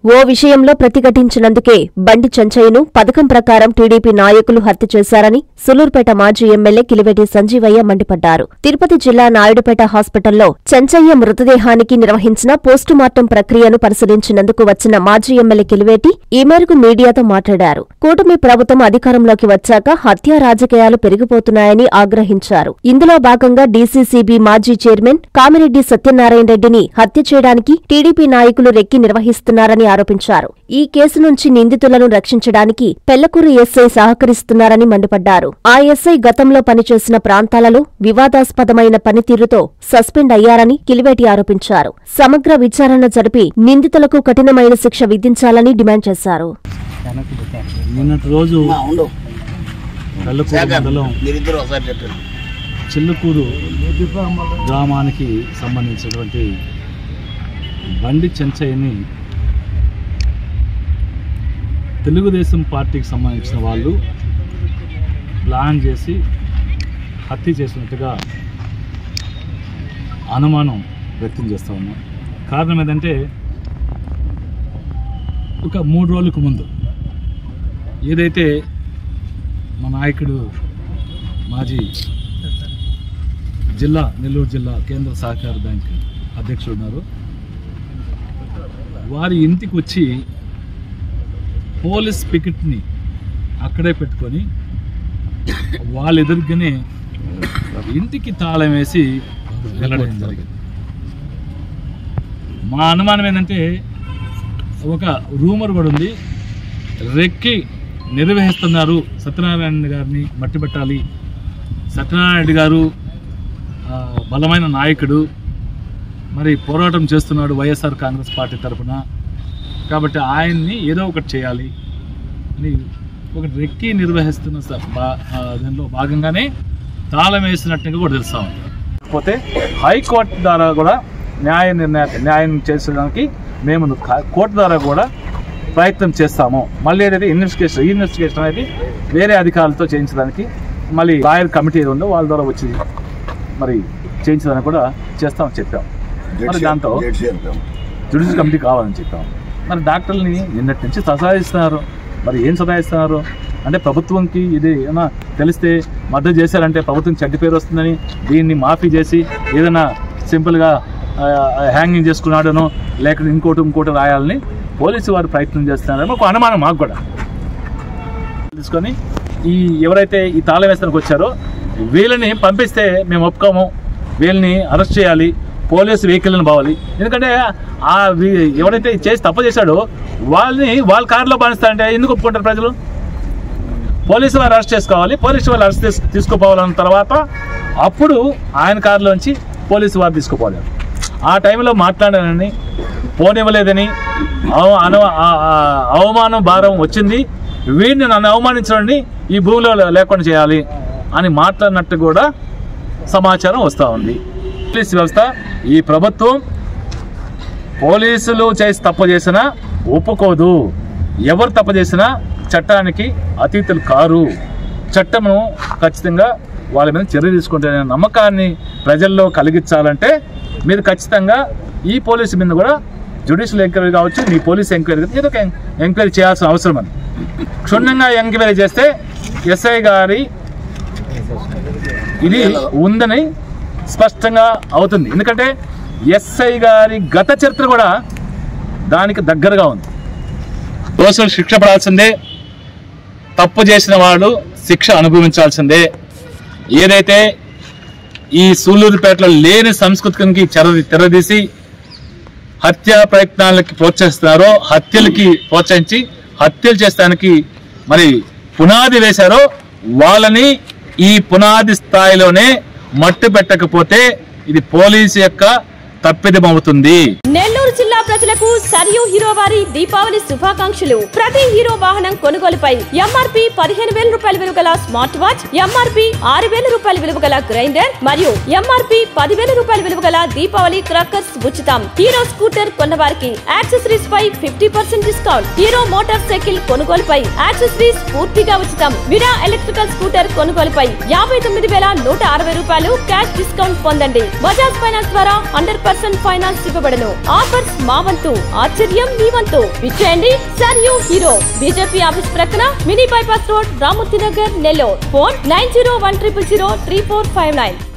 ఓ విషయంలో ప్రతిఘటించినందుకే బండి చెంచయ్యను పథకం ప్రకారం టీడీపీ నాయకులు హత్య చేశారని సులూర్పేట మాజీ ఎమ్మెల్యే కిలివేటి సంజీవయ్య మండిపడ్డారు తిరుపతి జిల్లా నాయుడుపేట హాస్పిటల్లో చెంచయ్య మృతదేహానికి నిర్వహించిన పోస్టుమార్టం ప్రక్రియను పరిశీలించినందుకు వచ్చిన మాజీ ఎమ్మెల్యే కిలివేటి ఈ మేరకు మీడియాతో మాట్లాడారు కూటమి ప్రభుత్వం అధికారంలోకి వచ్చాక హత్యా రాజకీయాలు పెరిగిపోతున్నాయని ఆగ్రహించారు ఇందులో భాగంగా డీసీసీబీ మాజీ చైర్మన్ కామిరెడ్డి సత్యనారాయణ రెడ్డిని హత్య చేయడానికి టీడీపీ నాయకులు రెక్కి నిర్వహిస్తున్నారని ఆరోపించారు ఈ కేసు నుంచి నిందితులను రక్షించడానికి పెళ్లకూరు ఎస్ఐ సహకరిస్తున్నారని మండిపడ్డారు ఆ ఎస్ఐ గతంలో పనిచేసిన ప్రాంతాలలో వివాదాస్పదమైన పనితీరుతో సస్పెండ్ అయ్యారని కిలివేటి ఆరోపించారు సమగ్ర విచారణ జరిపి నిందితులకు కఠినమైన శిక్ష విధించాలని డిమాండ్ చేశారు నిన్నటి రోజు కళ్ళకూరు మండలం మీరిద్దరు ఒకసారి చెప్పండి చిల్లుకూరు గ్రామానికి సంబంధించినటువంటి బండి చెంచయ్యని తెలుగుదేశం పార్టీకి సంబంధించిన వాళ్ళు ప్లాన్ చేసి హత్య చేసినట్టుగా అనుమానం వ్యక్తం చేస్తూ ఉన్నాం కారణం ఏంటంటే ఒక మూడు రోజులకు ముందు ఏదైతే మా నాయకుడు మాజీ జిల్లా నెల్లూరు జిల్లా కేంద్ర సహకార బ్యాంక్ అధ్యక్షుడు ఉన్నారు వారి ఇంటికి వచ్చి పోలీస్ పికెట్ని అక్కడే పెట్టుకొని వాళ్ళ ఎదురుగానే ఇంటికి తాళం వేసి వెళ్ళడం జరిగింది మా అనుమానం ఏంటంటే ఒక రూమర్ కూడా ఉంది రెక్కి నిర్వహిస్తున్నారు సత్యనారాయణ గారిని మట్టి పెట్టాలి సత్యనారాయణ రెడ్డి గారు ఆ, బలమైన నాయకుడు మరి పోరాటం చేస్తున్నాడు వైఎస్ఆర్ కాంగ్రెస్ పార్టీ తరఫున కాబట్టి ఆయన్ని ఏదో ఒకటి చేయాలి అని ఒక రెక్కి నిర్వహిస్తున్న స- బా- ఆ, దానిలో భాగంగానే తాళం వేసినట్టుగా కూడా తెలుస్తా ఉంది కాకపోతే హైకోర్టు ద్వారా కూడా న్యాయ నిర్ణయ న్యాయం చేసడానికి మేము కా- కోర్టు ద్వారా కూడా ప్రయత్నం చేస్తాము మళ్ళీ ఏదైతే ఇన్వెస్టిగేషన్ ఈ ఇన్వెస్టిగేషన్ అనేది వేరే అధికారులతో చేయించడానికి మళ్ళీ లాయర్ కమిటీ ఏది ఉందో వాళ్ళ ద్వారా వచ్చి మరి చేయించడానికి కూడా చేస్తామని చెప్పాం మరి దాంతో జెడ్సీ అంటాం జ్యుడిషియల్ కమిటీ కావాలని చెప్పాం మరి డాక్టర్లని నిన్నటి నుంచి సతాయిస్తున్నారు మరి ఏం సతాయిస్తున్నారు అంటే ప్రభుత్వంకి ఇది ఏమైనా తెలిస్తే మద్దతు చేశారంటే ప్రభుత్వం చెడ్డ పేరు వస్తుందని దీన్ని మాఫీ చేసి ఏదైనా సింపుల్గా హ్యాంగింగ్ చేసుకున్నాడనో లేకపోతే ఇంకోటి ఇంకోటి రాయాలని పోలీసు వారు ప్రయత్నం చేస్తున్నారని ఒక అనుమానం మాకు కూడా తీసుకొని ఈ ఎవరైతే ఈ తాళం వేస్తానికి వచ్చారో వీళ్ళని పంపిస్తే మేము ఒప్పుకోము వీళ్ళని అరెస్ట్ చేయాలి పోలీసు వెహికల్ని పోవాలి ఎందుకంటే ఆ వీ- ఎవరైతే ఇది చేసి తప్పు చేశాడో వాళ్ళని వాళ్ళ కారులో బానిస్తారంటే ఎందుకు ఒప్పుకుంటారు ప్రజలు పోలీసు వారు అరెస్ట్ చేసుకోవాలి పోలీసు వాళ్ళు అరెస్ట్ తీసు తీసుకుపోవాలన్న తర్వాత అప్పుడు ఆయన కారులోంచి పోలీసు వారు తీసుకుపోవాలి ఆ టైంలో మాట్లాడానని పోనివ్వలేదని అవ- అన- ఆ- ఆ- అవమానం భారం వచ్చింది వీడిని నన్ను అవమానించడండి ఈ భూమిలో లేకుండా చేయాలి అని మాట్లాడినట్టు కూడా సమాచారం వస్తూ ఉంది పోలీస్ వ్యవస్థ ఈ ప్రభుత్వం పోలీసులు చేసి తప్పు చేసినా ఒప్పుకోదు ఎవరు తప్పు చేసినా చట్టానికి అతీతులు కారు చట్టము ఖచ్చితంగా వాళ్ళ మీద చర్య తీసుకుంటే నమ్మకాన్ని ప్రజల్లో కలిగించాలంటే మీరు ఖచ్చితంగా ఈ పోలీసు మీద కూడా జ్యుడిషియల్ ఎంక్వైరీ కావచ్చు మీ పోలీస్ ఎంక్వైరీ కావచ్చు, ఏదో ఒక ఎం- ఎంక్వైరీ చేయాల్సిన అవసరం అని క్షుణ్ణంగా ఎంక్వైరీ చేస్తే ఎస్ఐ గారి ఇది ఉందని స్పష్టంగా అవుతుంది ఎందుకంటే ఎస్ఐ గారి గత చరిత్ర కూడా దానికి దగ్గరగా ఉంది దోషులు శిక్ష పడాల్సిందే తప్పు చేసిన వాళ్ళు శిక్ష అనుభవించాల్సిందే ఏదైతే ఈ సూళ్ళూరుపేటలో లేని సంస్కృతికి చెర తెరదీసి హత్యా ప్రయత్నాలకి ప్రోత్సహిస్తున్నారో హత్యలకి ప్రోత్సహించి హత్యలు చేస్తానికి మరి పునాది వేశారో వాళ్ళని ఈ పునాది స్థాయిలోనే మట్టు పెట్టకపోతే ఇది పోలీసు యొక్క తప్పిదమవుతుంది నెల్లూరు జిల్లా ప్రజలకు సరియు హీరో వారి దీపావళి శుభాకాంక్షలు ప్రతి హీరో వాహనం కొనుగోలుపై ఎంఆర్పి పదిహేను వేల రూపాయల విలువ గల స్మార్ట్ వాచ్ ఎంఆర్పి ఆరు వేల రూపాయల విలువ గల గ్రైండర్ మరియు ఎంఆర్పి పదివేల రూపాయల విలువ గల దీపావళి క్రాకర్స్ ఉచితం హీరో స్కూటర్ కొన్న వారికి యాక్సెసరీస్ పై fifty percent discount Hero motorcycle కొనుగోలుపై యాక్సెసరీస్ పూర్తిగా ఉచితం విరా ఎలక్ట్రికల్ స్కూటర్ కొనుగోలుపై యాభై తొమ్మిది వేల నూట అరవై రూపాయలు క్యాష్ డిస్కౌంట్ పొందండి బజాజ్ ఫైనాన్స్ ద్వారా హండ్రెడ్ పర్సెంట్ ఫైనాన్స్ ఇవ్వబడను ఆఫర్స్ మా వద్ద వంతు ఆశ్చర్యం మీ వంతు విచ్చేయండి sir U Hero BJP office ప్రక్కన mini bypass road Ramurthy Nagar Nellore phone nine zero one triple zero three four five nine